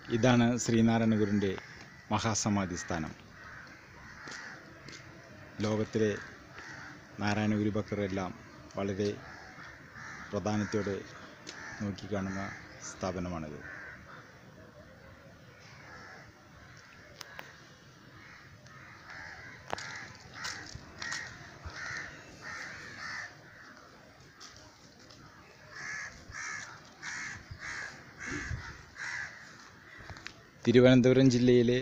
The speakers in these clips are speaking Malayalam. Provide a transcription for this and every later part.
ഇതാണ് ശ്രീനാരായണ ഗുരുവിൻ്റെ മഹാസമാധി സ്ഥാനം ലോകത്തിലെ നാരായണ ഗുരു ഭക്തരെല്ലാം വളരെ പ്രധാനത്തോടെ നോക്കിക്കാണുന്ന സ്ഥാപനമാണിത് തിരുവനന്തപുരം ജില്ലയിലെ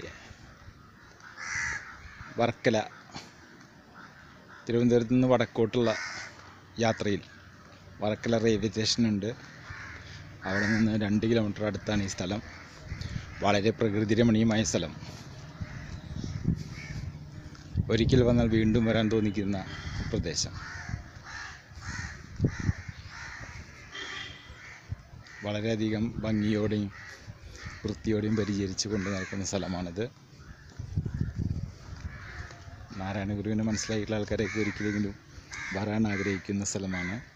വർക്കല തിരുവനന്തപുരത്ത് നിന്ന് വടക്കോട്ടുള്ള യാത്രയിൽ വർക്കല റെയിൽവേ സ്റ്റേഷനുണ്ട് അവിടെ നിന്ന് രണ്ട് കിലോമീറ്റർ അടുത്താണ് ഈ സ്ഥലം വളരെ പ്രകൃതി രമണീയമായ സ്ഥലം ഒരിക്കൽ വന്നാൽ വീണ്ടും വരാൻ തോന്നിക്കുന്ന പ്രദേശം വളരെയധികം ഭംഗിയോടെയും വൃത്തിയോടെയും പരിചരിച്ചു കൊണ്ട് നടക്കുന്ന സ്ഥലമാണിത് നാരായണ ഗുരുവിനെ മനസ്സിലായിട്ടുള്ള ആൾക്കാരൊക്കെ ഒരിക്കലെങ്കിലും വരാൻ ആഗ്രഹിക്കുന്ന സ്ഥലമാണ്